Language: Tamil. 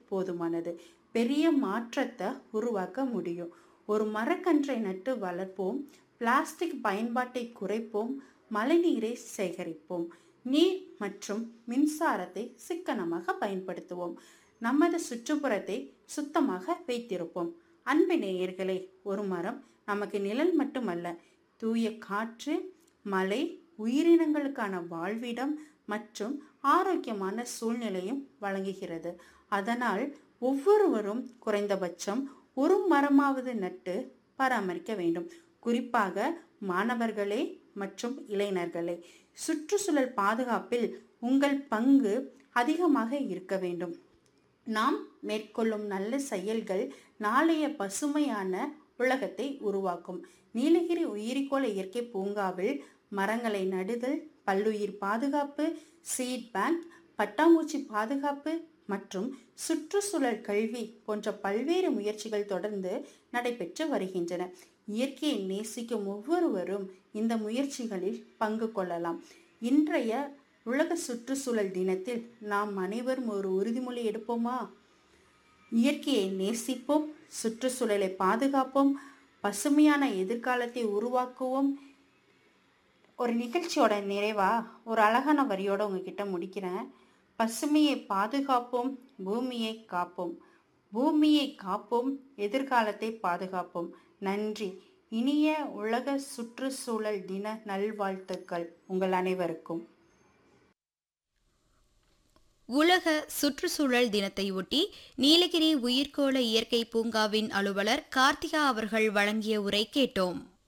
போதுமானது பெரிய மாற்றத்தை உருவாக்க முடியும் ஒரு மரக்கன்றை நட்டு வளர்ப்போம் பிளாஸ்டிக் பயன்பாட்டை குறைப்போம் மழைநீரை சேகரிப்போம் நீர் மற்றும் மின்சாரத்தை சிக்கனமாக பயன்படுத்துவோம் நமது சுற்றுப்புறத்தை சுத்தமாக வைத்திருப்போம் அன்பு நேயர்களே ஒரு மரம் நமக்கு நிழல் மட்டுமல்ல தூய காற்று மழை உயிரினங்களுக்கான வாழ்விடம் மற்றும் ஆரோக்கியமான சூழ்நிலையும் வழங்குகிறது அதனால் ஒவ்வொருவரும் குறைந்தபட்சம் ஒரு மரமாவது நட்டு பராமரிக்க வேண்டும் குறிப்பாக மாணவர்களே மற்றும் இளைஞர்களே சுற்றுச்சூழல் பாதுகாப்பில் உங்கள் பங்கு அதிகமாக இருக்க வேண்டும் நாம் மேற்கொள்ளும் நல்ல செயல்கள் நாளைய பசுமையான உலகத்தை உருவாக்கும் நீலகிரி உயிரிக்கோள இயற்கை பூங்காவில் மரங்களை நடுதல் பல்லுயிர் பாதுகாப்பு சீட் பேங்க் பட்டாம்பூச்சி பாதுகாப்பு மற்றும் சுற்றுச்சூழல் கல்வி போன்ற பல்வேறு முயற்சிகள் தொடர்ந்து நடைபெற்று வருகின்றன இயற்கையை நேசிக்கும் ஒவ்வொருவரும் இந்த முயற்சிகளில் பங்கு கொள்ளலாம் இன்றைய உலக சுற்றுச்சூழல் தினத்தில் நாம் அனைவரும் ஒரு உறுதிமொழி எடுப்போமா இயற்கையை நேசிப்போம் சுற்றுச்சூழலை பாதுகாப்போம் பசுமையான எதிர்காலத்தை உருவாக்குவோம் ஒரு நிகழ்ச்சியோட நிறைவா ஒரு அழகான வரியோட உங்ககிட்ட முடிக்கிறேன் பசுமையை பாதுகாப்போம் பூமியை காப்போம் பூமியை காப்போம் எதிர்காலத்தை பாதுகாப்போம் நன்றி இனிய உலக சுற்றுச்சூழல் தின நல்வாழ்த்துக்கள் உங்கள் அனைவருக்கும் உலக சுற்றுச்சூழல் தினத்தை ஒட்டி நீலகிரி உயிர்கோள இயற்கை பூங்காவின் அலுவலர் கார்த்திகா அவர்கள் வழங்கிய உரை கேட்டோம்